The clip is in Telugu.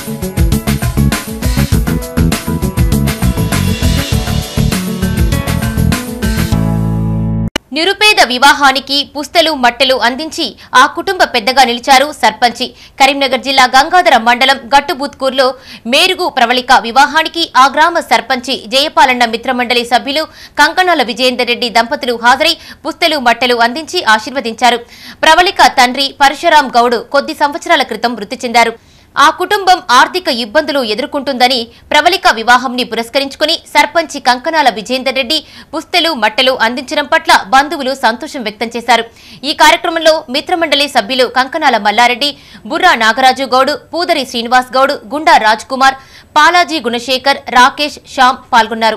నిరుపేద వివాహానికి పుస్తలు మట్టెలు అందించి ఆ కుటుంబ పెద్దగా నిలిచారు సర్పంచి కరీంనగర్ జిల్లా గంగాధర మండలం గట్టుబుత్కూర్లో మేరుగు ప్రవళిక వివాహానికి ఆ గ్రామ సర్పంచి జయపాలన్న మిత్రమండలి సభ్యులు కంకణాల విజయేందర్ రెడ్డి దంపతులు హాజరై పుస్తలు మట్టెలు అందించి ఆశీర్వదించారు ప్రవళిక తండ్రి పరశురాం గౌడ్ కొద్ది సంవత్సరాల క్రితం మృతి చెందారు ఆ కుటుంబం ఆర్థిక ఇబ్బందులు ఎదుర్కొంటుందని ప్రవళిక వివాహంని పురస్కరించుకుని సర్పంచి కంకనాల విజేందర్ రెడ్డి పుస్తెలు మట్టెలు అందించడం పట్ల బంధువులు సంతోషం వ్యక్తం చేశారు ఈ కార్యక్రమంలో మిత్రమండలి సభ్యులు కంకనాల మల్లారెడ్డి బుర్రా నాగరాజు గౌడ్ పూదరి శ్రీనివాస్ గౌడ్ గుండా రాజ్ కుమార్ పాలాజీ గుణశేఖర్ రాకేష్ శ్యామ్ పాల్గొన్నారు